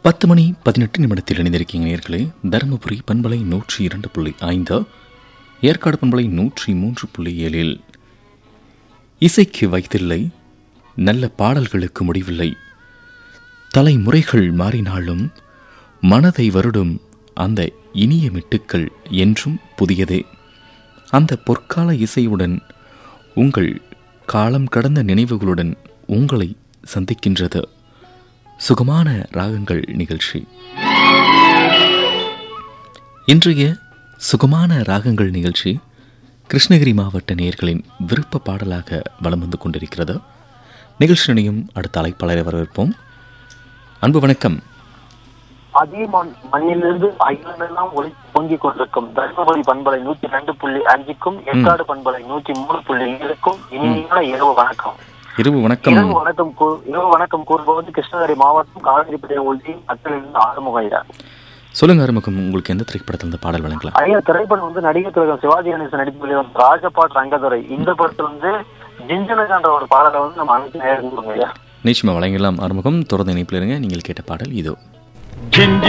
பத்து மணி பதினெட்டு நிமிடத்தில் இணைந்திருக்கீங்க நேர்களே தருமபுரி பண்பலை நூற்றி இரண்டு புள்ளி ஐந்து ஏற்காடு பண்பலை நூற்றி மூன்று புள்ளி ஏழில் இசைக்கு வைத்தில்லை நல்ல பாடல்களுக்கு முடிவில்லை தலைமுறைகள் மாறினாலும் மனதை வருடும் அந்த இனிய மெட்டுக்கள் என்றும் புதியதே அந்த பொற்கால இசையுடன் உங்கள் காலம் கடந்த நினைவுகளுடன் உங்களை சந்திக்கின்றது சுகமான ராகங்கள் நிகழ்ச்சி இன்றைய சுகமான ராகங்கள் நிகழ்ச்சி கிருஷ்ணகிரி மாவட்ட நேயர்களின் விருப்ப பாடலாக வலம் வந்து கொண்டிருக்கிறது நிகழ்ச்சி நினையும் அடுத்த அழைப்பாளரை வரவேற்போம் அன்பு வணக்கம் அதே மண் மண்ணிலிருந்து அகிலமெல்லாம் ஒளி பொங்கிக் கொண்டிருக்கும் தர்மபுரி பண்பலை நூத்தி ரெண்டு புள்ளி அஞ்சுக்கும் ஏற்காடு பண்பலை நூத்தி மூணு புள்ளி ஏழுக்கும் இனிமையான இரவு வணக்கம் இரவு வணக்கம் இரவு வணக்கம் கூ- இரவு வணக்கம் கூறுபவது கிருஷ்ணகிரி மாவட்டம் காவிரிப்பட்டை ஒழுதி அத்திலிருந்து ஆறுமுக ஐயா சொல்லுங்க ஆரம்பக்கம் உங்களுக்கு எந்த திரைப்படத்தில் இந்த பாடல் வழங்கலாம் ஐயா திரைப்படம் வந்து நடிகர் திலகம் சிவாஜி கணேசன் நடித்து வெளிவந்த ராஜபாட் ரங்கதுரை இந்த படத்துல வந்து ஜிஞ்சனகான்ற ஒரு பாடலை வந்து நம்ம அனைத்து நேரம் ஐயா நிச்சயமா வழங்கலாம் ஆரம்பகம் தொடர்ந்து இணைப்பில் இருங்க நீங்கள் கேட்ட பாடல் இதோ